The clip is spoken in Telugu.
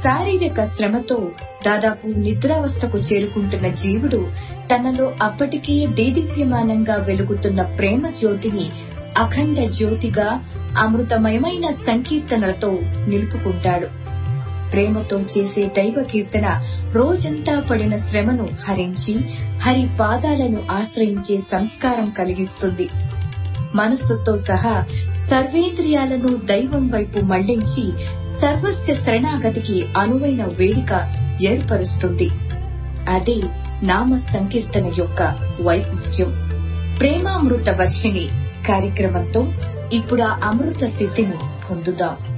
శారీరక శ్రమతో దాదాపు నిద్రావస్థకు చేరుకుంటున్న జీవుడు తనలో అప్పటికే దేదీప్యమానంగా వెలుగుతున్న ప్రేమ జ్యోతిని అఖండ జ్యోతిగా అమృతమయమైన సంకీర్తనలతో నిలుపుకుంటాడు ప్రేమతో చేసే దైవ కీర్తన రోజంతా పడిన శ్రమను హరించి హరి పాదాలను ఆశ్రయించే సంస్కారం కలిగిస్తుంది మనస్సుతో సహా సర్వేంద్రియాలను దైవం వైపు మళ్లించి సర్వస్య శరణాగతికి అనువైన వేదిక ఏర్పరుస్తుంది అదే నామ సంకీర్తన యొక్క వైశిష్ట్యం ప్రేమామృత వర్షిణి కార్యక్రమంతో ఇప్పుడు ఆ అమృత స్థితిని పొందుదాం